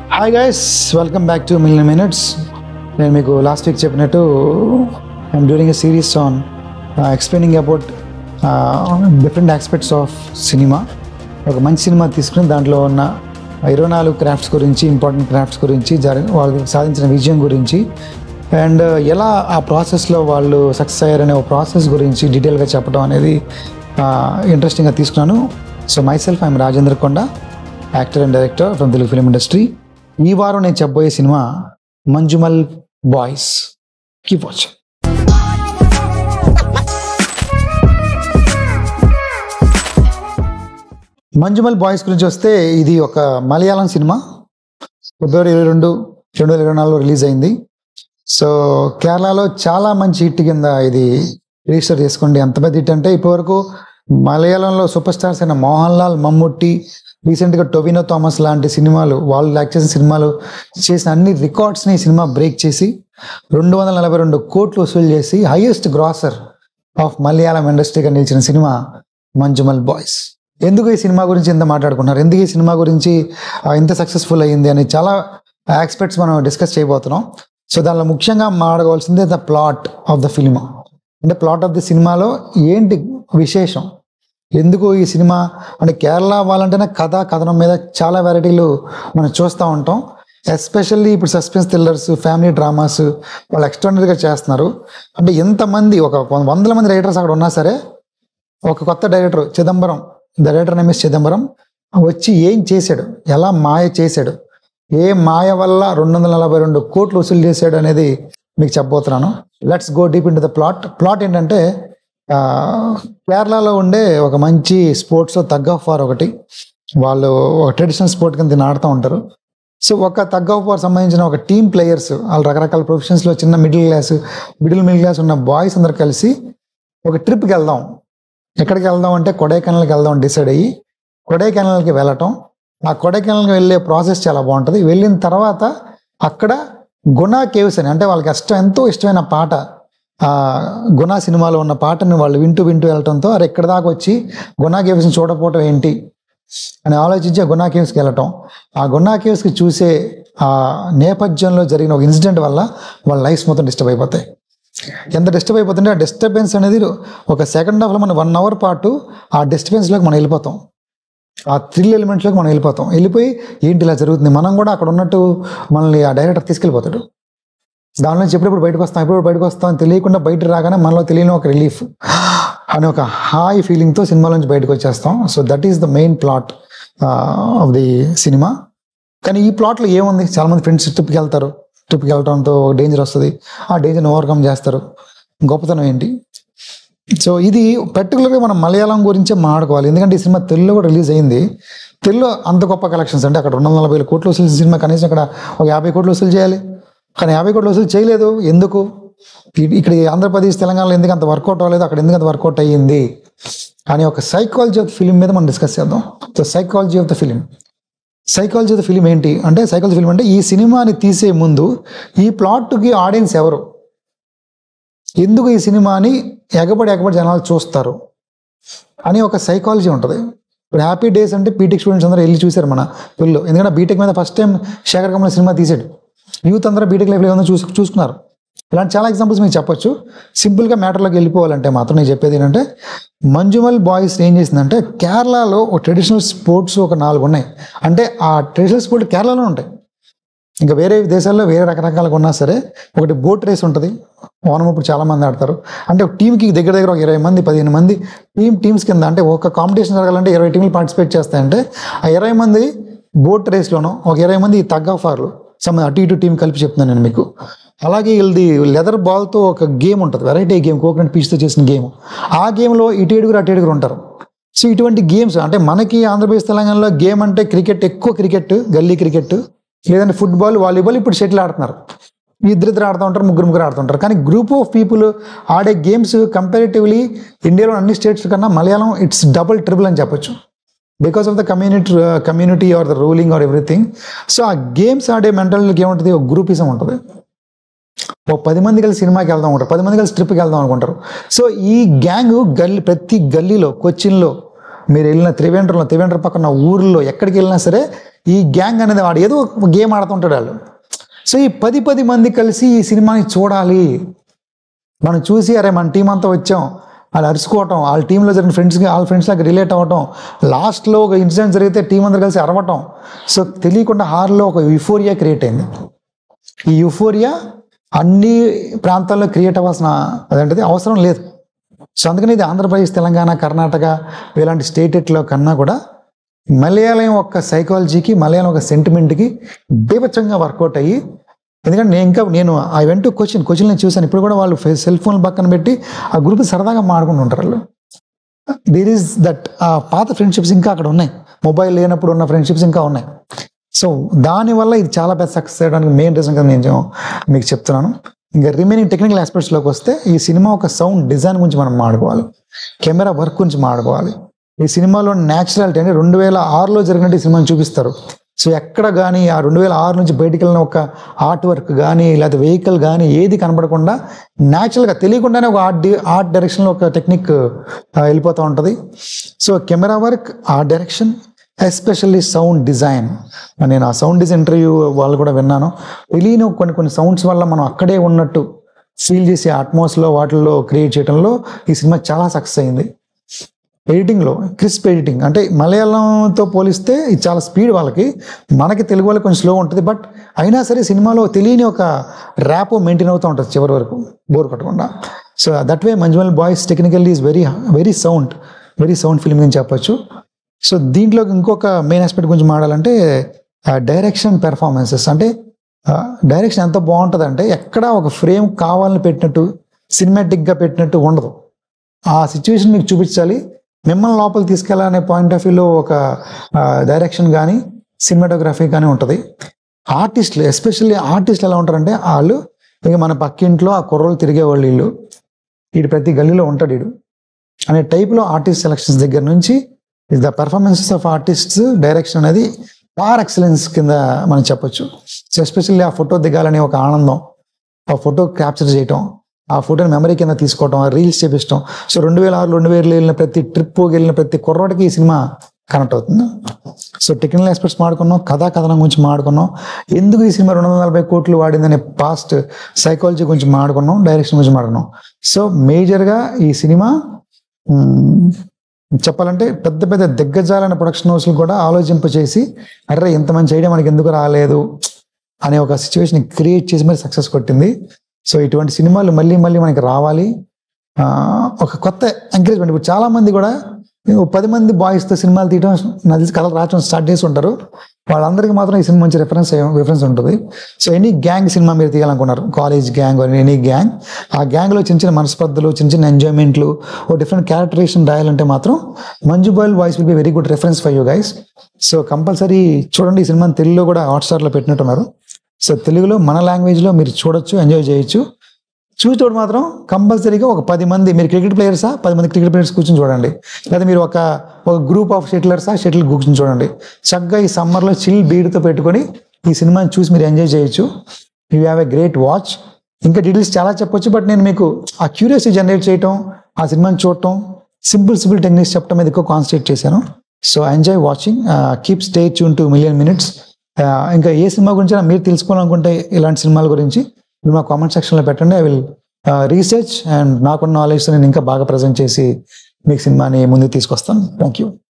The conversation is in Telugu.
hi guys welcome back to million minutes నేను మీకు లాస్ట్ వీక్ చెప్పినట్టు I'm during a series on explaining about different aspects of cinema ఒక మంచి సినిమా తీసుకుని దాంట్లో ఉన్న ఇరవై నాలుగు క్రాఫ్ట్స్ గురించి ఇంపార్టెంట్ క్రాఫ్ట్స్ గురించి జరి వాళ్ళు సాధించిన విజయం గురించి అండ్ ఎలా ఆ ప్రాసెస్లో వాళ్ళు సక్సెస్ అయ్యారనే ఒక ప్రాసెస్ గురించి డీటెయిల్గా చెప్పడం అనేది ఇంట్రెస్టింగ్గా తీసుకున్నాను so my self I'm Rajendra Konda actor and director from Telugu film industry ఈ వారం నేను చెప్పబోయే cinema Manjummel boys keep watching Manjummel boys గురించి వస్తే ఇది ఒక మలయాళం సినిమా ఫిబ్రవరి ఇరవై రెండు రెండు వేల ఇరవై నాలుగులో రిలీజ్ అయింది సో కేరళలో చాలా మంచి హిట్ కింద ఇది రిజిస్టర్ చేసుకోండి ఎంత పెద్ద హిట్ అంటే ఇప్పటివరకు మలయాళంలో సూపర్ స్టార్స్ అయిన మోహన్ లాల్ మమ్ముట్టి రీసెంట్గా టొవినో థామస్ లాంటి సినిమాలు వాళ్ళు యాక్ట్ చేసిన సినిమాలు చేసిన అన్ని రికార్డ్స్ని ఈ సినిమా బ్రేక్ చేసి రెండు వందల నలభై రెండు కోట్లు వసూలు చేసి హైయెస్ట్ గ్రాసర్ ఆఫ్ మలయాళం ఇండస్ట్రీగా నిలిచిన సినిమా మంజుమల్ బాయ్స్ ఎందుకు ఈ సినిమా గురించి ఇంత మాట్లాడుకున్నారు ఎందుకు ఈ సినిమా గురించి ఆ, ఇంత సక్సెస్ఫుల్ అయ్యింది అని చాలా ఆస్పెక్ట్స్ మనం డిస్కస్ చేయబోతున్నాం సో దానిలో ముఖ్యంగా మాట్లాడవలసింది the plot of the film అంటే ప్లాట్ ఆఫ్ ది సినిమాలో ఏంటి విశేషం ఎందుకు ఈ సినిమా అంటే కేరళ వాళ్ళంటేనే కథ కథనం మీద చాలా వెరైటీలు మనం చూస్తూ ఉంటాం ఎస్పెషల్లీ ఇప్పుడు సస్పెన్స్ థ్రిల్లర్స్ ఫ్యామిలీ డ్రామాస్ వాళ్ళు ఎక్స్ట్రానరీగా చేస్తున్నారు అంటే ఎంతమంది ఒక వందల మంది రైటర్స్ అక్కడ ఉన్నా సరే ఒక కొత్త director Chidambaram director name is Chidambaram వచ్చి ఏం చేశాడు ఎలా మాయ చేశాడు ఏ మాయ వల్ల రెండు వందల నలభై రెండు కోట్లు వసూలు చేశాడు అనేది మీకు చెప్పబోతున్నాను let's go deep in the plot plot ఏంటంటే ఆ, కేరళలో ఉండే ఒక మంచి స్పోర్ట్స్ తగ్ ఆఫ్ వార్ ఒకటి వాళ్ళు ఒక ట్రెడిషనల్ స్పోర్ట్ కింద దీన్ని ఆడుతూ ఉంటారు సో ఒక తగ్ ఆఫ్ వార్ సంబంధించిన ఒక టీమ్ ప్లేయర్స్ వాళ్ళు రకరకాల ప్రొఫెషన్స్లో చిన్న middle class middle middle class ఉన్న బాయ్స్ అందరు కలిసి ఒక ట్రిప్కి వెళ్దాం ఎక్కడికి వెళ్దాం అంటే కొడైకెనాల్కి వెళ్దాం డిసైడ్ అయ్యి కొడైకెనాల్కి వెళ్ళటం ఆ కొడైకెనాల్కి వెళ్ళే ప్రాసెస్ చాలా బాగుంటుంది వెళ్ళిన తర్వాత అక్కడ గుణా కేవ్స్ అని అంటే వాళ్ళకి ఇష్టం ఎంతో ఇష్టమైన పాట ఆ గుణా సినిమాలో ఉన్న పాటని వాళ్ళు వింటూ వింటూ వెళ్ళటంతో అరే ఇక్కడ దాకా వచ్చి గుణా కేవ్స్ని చూడకపోవటం ఏంటి అని ఆలోచించి ఆ గుణా కేవ్స్కి వెళ్ళటం ఆ గుణా కేవ్స్కి చూసే ఆ నేపథ్యంలో జరిగిన ఒక ఇన్సిడెంట్ వల్ల వాళ్ళ లైఫ్స్ మొత్తం డిస్టర్బ్ అయిపోతాయి ఎంత డిస్టర్బ్ అయిపోతుంటే ఆ డిస్టర్బెన్స్ అనేది ఒక సెకండ్ హాఫ్లో మనం వన్ అవర్ పాటు ఆ డిస్టర్బెన్స్లోకి మనం వెళ్ళిపోతాం ఆ థ్రిల్ ఎలిమెంట్స్లోకి మనం వెళ్ళిపోతాం వెళ్ళిపోయి ఏంటి ఇలా జరుగుతుంది మనం కూడా అక్కడ ఉన్నట్టు మనల్ని ఆ డైరెక్టర్ తీసుకెళ్ళిపోతాడు దాని నుంచి ఎప్పుడెప్పుడు బయటకు వస్తాం ఎప్పుడు బయటకు వస్తాం అని తెలియకుండా బయట రాగానే మనలో తెలియని ఒక రిలీఫ్ అని ఒక హాయ్ ఫీలింగ్తో సినిమా నుంచి బయటకు వచ్చేస్తాం so that is the main plot of the cinema కానీ ఈ ప్లాట్లో ఏముంది చాలామంది ఫ్రెండ్స్ ట్రిప్కి వెళ్తారు ట్రిప్కి వెళ్ళడంతో డేంజర్ వస్తుంది ఆ డేంజర్ని ఓవర్కమ్ చేస్తారు గొప్పతనం ఏంటి సో ఇది పర్టికులర్గా మనం మలయాళం గురించే మాట్లాడుకోవాలి ఎందుకంటే ఈ సినిమా తెలుగులో కూడా రిలీజ్ అయింది తెలుగులో అంత గొప్ప కలెక్షన్స్ అంటే అక్కడ రెండు వందల నలభై వేల కోట్లు వసూలు చేసిన సినిమా కనీసం అక్కడ ఒక యాభై కోట్లు వసూలు చేయాలి కానీ యాభై కోట్లు వసూలు చేయలేదు ఎందుకు ఇ- ఇక్కడ ఈ ఆంధ్రప్రదేశ్ తెలంగాణలో ఎందుకు అంత వర్కౌట్ అవ్వలేదు అక్కడ ఎందుకు అంత వర్కౌట్ అయ్యింది అని ఒక సైకాలజీ ఆఫ్ ఫిలిం మీద మనం డిస్కస్ చేద్దాం so psychology of the film psychology of the film ఏంటి అంటే సైకాలజీ ఫిలిం అంటే ఈ సినిమాని తీసే ముందు ఈ ప్లాట్కి ఆడియన్స్ ఎవరు ఎందుకు ఈ సినిమాని ఎగబడి ఎగబడి జనాలు చూస్తారు అని ఒక సైకాలజీ ఉంటుంది ఇప్పుడు హ్యాపీ డేస్ అంటే బీటెక్ స్టూడెంట్స్ అందరూ వెళ్ళి చూశారు మన పిల్లలు ఎందుకంటే బీటెక్ మీద first time Sekhar Kammula cinema తీసాడు యూత్ అందరూ బీటెక్ లైఫ్లో ఏమన్నా చూసు చూసుకున్నారు ఇలాంటి చాలా ఎగ్జాంపుల్స్ మీకు చెప్పొచ్చు సింపుల్గా మ్యాటర్లోకి వెళ్ళిపోవాలంటే మాత్రం నేను చెప్పేది ఏంటంటే మంజుమల్ బాయ్స్ ఏం చేసిందంటే కేరళలో ఒక ట్రెడిషనల్ స్పోర్ట్స్ ఒక నాలుగు ఉన్నాయి అంటే ఆ ట్రెడిషనల్ స్పోర్ట్ కేరళలో ఉంటాయి ఇంకా వేరే దేశాల్లో వేరే రకరకాలుగా ఉన్నా సరే ఒకటి బోట్ రేస్ ఉంటుంది ఓనం ఇప్పుడు చాలా మంది ఆడతారు అంటే ఒక టీంకి దగ్గర దగ్గర ఒక ఇరవై మంది పదిహేను మంది టీమ్ టీమ్స్ కింద అంటే ఒక కాంపిటీషన్ జరగాలంటే ఇరవై టీంలు పార్టిసిపేట్ చేస్తాయంటే ఆ ఇరవై మంది బోట్ రేస్లోనూ ఒక ఇరవై మంది తగ్ ఆఫ్ ఆర్లు సమ్ అటు ఇటు టీం కలిపి చెప్తున్నాను నేను మీకు అలాగే వీళ్ళది లెదర్ బాల్తో ఒక గేమ్ ఉంటుంది వెరైటీ గేమ్ కోకోనట్ పీచ్తో చేసిన గేమ్ ఆ గేమ్లో ఇటు ఏడుగురు అటు ఏడుగురు ఉంటారు సో ఇటువంటి గేమ్స్ అంటే మనకి ఆంధ్రప్రదేశ్ తెలంగాణలో గేమ్ అంటే క్రికెట్ ఎక్కువ క్రికెట్ గల్లీ క్రికెట్ లేదంటే ఫుట్బాల్ వాలీబాల్ ఇప్పుడు షటిల్ ఆడుతున్నారు ఇద్దరిద్దరు ఆడుతూ ఉంటారు ముగ్గురు ముగ్గురు ఆడుతుంటారు కానీ గ్రూప్ ఆఫ్ పీపుల్ ఆడే గేమ్స్ కంపారిటివ్లీ ఇండియాలో అన్ని స్టేట్స్ కన్నా మలయాళం ఇట్స్ డబుల్ ట్రిపుల్ అని చెప్పొచ్చు because of the community community or the ruling or everything so ఆ గేమ్స్ ఆడే మెంటాలిటీకి ఏముంటుంది ఒక గ్రూపిజం ఉంటుంది ఓ పది మంది కలిసి సినిమాకి వెళ్దాం అనుకుంటారు పది మంది కలిసి ట్రిప్కి వెళ్దాం అనుకుంటారు సో ఈ గ్యాంగ్ గల్లీ ప్రతి గల్లీలో కొచ్చిన్లో మీరు వెళ్ళిన త్రివేంద్రంలో త్రివేంద్ర పక్కన ఊర్లో ఎక్కడికి వెళ్ళినా సరే ఈ గ్యాంగ్ అనేది వాడు ఏదో ఒక గేమ్ ఆడుతుంటాడు వాళ్ళు సో ఈ పది పది మంది కలిసి ఈ సినిమాని చూడాలి మనం చూసి అరే మన టీం అంతా వచ్చాం వాళ్ళు అరుచుకోవటం వాళ్ళ టీంలో జరిగిన ఫ్రెండ్స్కి వాళ్ళ ఫ్రెండ్స్ లాగా రిలేట్ అవ్వటం లాస్ట్లో ఒక ఇన్సిడెంట్ జరిగితే టీం అందరు కలిసి అరవటం సో తెలియకుండా హార్లో ఒక యుఫోరియా క్రియేట్ అయింది ఈ యుఫోరియా అన్ని ప్రాంతాల్లో క్రియేట్ అవ్వాల్సిన అదేంటిది అవసరం లేదు సో అందుకని ఇది ఆంధ్రప్రదేశ్ తెలంగాణ కర్ణాటక ఇలాంటి స్టేట్లో కన్నా కూడా మలయాళం ఒక సైకాలజీకి మలయాళం ఒక సెంటిమెంట్కి బీభత్సంగా వర్కౌట్ అయ్యి ఎందుకంటే నేను ఇంకా నేను ఐ వెంట క్వశ్చన్ క్వశ్చన్ నేను చూశాను ఇప్పుడు కూడా వాళ్ళు సెల్ ఫోన్ పక్కన పెట్టి ఆ గ్రూప్ సరదాగా మాడుకుంటూ ఉంటారు వాళ్ళు దేర్ ఈస్ దట్ ఆ పాత ఫ్రెండ్షిప్స్ ఇంకా అక్కడ ఉన్నాయి మొబైల్ లేనప్పుడు ఉన్న ఫ్రెండ్షిప్స్ ఇంకా ఉన్నాయి సో దానివల్ల ఇది చాలా పెద్ద సక్సెస్ అయ్యడానికి మెయిన్ రీజన్ కదా నేను మీకు చెప్తున్నాను ఇంకా రిమైనింగ్ టెక్నికల్ ఆస్పెక్ట్స్లోకి వస్తే ఈ సినిమా ఒక సౌండ్ డిజైన్ గురించి మనం మాడుకోవాలి కెమెరా వర్క్ గురించి మాడుకోవాలి ఈ సినిమాలో న్యాచురాలిటీ అంటే రెండు వేల ఆరులో జరిగినట్టు ఈ సినిమాని చూపిస్తారు సో ఎక్కడ కానీ ఆ రెండు వేల ఆరు నుంచి బయటికి వెళ్ళిన ఒక ఆర్ట్ వర్క్ కానీ లేకపోతే వెహికల్ కానీ ఏది కనబడకుండా న్యాచురల్గా తెలియకుండానే ఒక ఆర్ట్ ఆర్ట్ డైరెక్షన్లో ఒక టెక్నిక్ వెళ్ళిపోతూ ఉంటుంది so camera work art direction especially sound design నేను ఆ సౌండ్ డిజైన్ ఇంటర్వ్యూ వాళ్ళు కూడా విన్నాను తెలియని కొన్ని కొన్ని సౌండ్స్ వల్ల మనం అక్కడే ఉన్నట్టు ఫీల్ చేసే అట్మాస్లో వాటిల్లో క్రియేట్ చేయడంలో ఈ సినిమా చాలా సక్సెస్ అయింది ఎడిటింగ్లో క్రిస్ప్ ఎడిటింగ్ అంటే మలయాళంతో పోలిస్తే ఇది చాలా స్పీడ్ వాళ్ళకి మనకి తెలుగు వాళ్ళకి కొంచెం స్లో ఉంటుంది బట్ అయినా సరే సినిమాలో తెలియని ఒక ర్యాప్ మెయింటైన్ అవుతూ ఉంటుంది చివరి వరకు బోర్ కొట్టకుండా so that way Manjummel boys technically is very very sound very sound film అని చెప్పొచ్చు సో దీంట్లో ఇంకొక మెయిన్ ఆస్పెక్ట్ గురించి మాడాలంటే డైరెక్షన్ పెర్ఫార్మెన్సెస్ అంటే డైరెక్షన్ ఎంత బాగుంటుంది అంటే ఎక్కడ ఒక ఫ్రేమ్ కావాలని పెట్టినట్టు సినిమాటిక్గా పెట్టినట్టు ఉండదు ఆ సిచ్యువేషన్ మీకు చూపించాలి మిమ్మల్ని లోపల తీసుకెళ్ళాలనే పాయింట్ ఆఫ్ వ్యూలో ఒక డైరెక్షన్ కానీ సినిమాటోగ్రఫీ కానీ ఉంటుంది ఆర్టిస్టులు ఎస్పెషల్లీ ఆర్టిస్టులు ఎలా ఉంటారంటే వాళ్ళు ఇక మన పక్కింట్లో ఆ కుర్రలు తిరిగేవాళ్ళు వీళ్ళు వీడు ప్రతి గల్లీలో ఉంటాడు వీడు అనే టైప్లో ఆర్టిస్ట్ సెలక్షన్స్ దగ్గర నుంచి is the performances of artists direction అనేది పార్ ఎక్సలెన్స్ కింద మనం చెప్పొచ్చు సో ఎస్పెషల్లీ ఆ ఫోటో దిగాలనే ఒక ఆనందం ఆ ఫోటో క్యాప్చర్ చేయటం ఆ ఫోటోని మెమరీ కింద తీసుకోవటం రీల్స్ చేపించడం సో రెండు వేల ఆరు రెండు వేలు వెళ్ళిన ప్రతి ట్రిప్ వెళ్ళిన ప్రతి కుర్రోడికి ఈ సినిమా కనెక్ట్ అవుతుంది సో టెక్నికల్ ఎక్స్పర్ట్స్ మాడుకున్నాం కథా కథనం గురించి మాడుకున్నాం ఎందుకు ఈ సినిమా రెండు వందల నలభై కోట్లు వాడిందనే పాస్ట్ సైకాలజీ గురించి మాడుకున్నాం డైరెక్షన్ గురించి మాడుకున్నాం సో మేజర్గా ఈ సినిమా మ్, చెప్పాలంటే పెద్ద పెద్ద దిగ్గజాలైన ప్రొడక్షన్ హౌస్లు కూడా ఆలోచింపచేసి అర్రే ఇంత మంచి ఐడియా మనకి ఎందుకు రాలేదు అనే ఒక సిచ్యువేషన్ క్రియేట్ చేసి మరి సక్సెస్ కొట్టింది సో ఇటువంటి సినిమాలు మళ్ళీ మళ్ళీ మనకి రావాలి ఆ, ఒక కొత్త ఎంకరేజ్మెంట్ ఇప్పుడు చాలా మంది కూడా ఓ పది మంది బాయ్స్తో సినిమాలు తీయడం నాకు తెలిసి కథలు రాయడం స్టార్ట్ చేసి ఉంటారు వాళ్ళందరికీ మాత్రం ఈ సినిమా మంచి రెఫరెన్స్ రిఫరెన్స్ ఉంటుంది సో ఎనీ గ్యాంగ్ సినిమా మీరు తీయాలనుకున్నారు కాలేజ్ గ్యాంగ్ ఎనీ గ్యాంగ్ ఆ గ్యాంగ్లో చిన్న చిన్న మనస్పర్ధలు చిన్న చిన్న ఎంజాయ్మెంట్లు ఓ డిఫరెంట్ క్యారెక్టరేషన్ రాయాలంటే మాత్రం Manjummel boys will be very good reference for you guys so compulsory చూడండి ఈ సినిమాని తెలుగులో కూడా హాట్స్టార్లో పెట్టినట్టున్నారు సో తెలుగులో మన లాంగ్వేజ్లో మీరు చూడొచ్చు ఎంజాయ్ చేయొచ్చు చూసేటప్పుడు మాత్రం కంపల్సరీగా ఒక పది మంది మీరు క్రికెట్ ప్లేయర్సా పది మంది క్రికెట్ ప్లేయర్స్ కూర్చొని చూడండి లేదా మీరు ఒక ఒక గ్రూప్ ఆఫ్ షటిలర్సా షటిల్ కూర్చొని చూడండి చక్కగా ఈ సమ్మర్లో చిల్ బీడ్తో పెట్టుకొని ఈ సినిమాని చూసి మీరు ఎంజాయ్ చేయొచ్చు you have a great watch ఇంకా డీటెయిల్స్ చాలా చెప్పొచ్చు బట్ నేను మీకు ఆ క్యూరియాసిటీ జనరేట్ చేయటం ఆ సినిమాని చూడటం సింపుల్ సింపుల్ టెక్నిక్స్ చెప్పడం మీద ఎక్కువ కాన్సన్ట్రేట్ చేశాను so enjoy watching keep stay tune to million minutes ఇంకా ఏ సినిమా గురించి మీరు తెలుసుకోవాలనుకుంటే ఇలాంటి సినిమాల గురించి మీరు మా కామెంట్ సెక్షన్లో పెట్టండి ఐ విల్ రీసెర్చ్ అండ్ నాకున్న నాలెడ్జ్ నేను ఇంకా బాగా ప్రజెంట్ చేసి మీకు సినిమాని ముందుకు తీసుకొస్తాను థ్యాంక్ యూ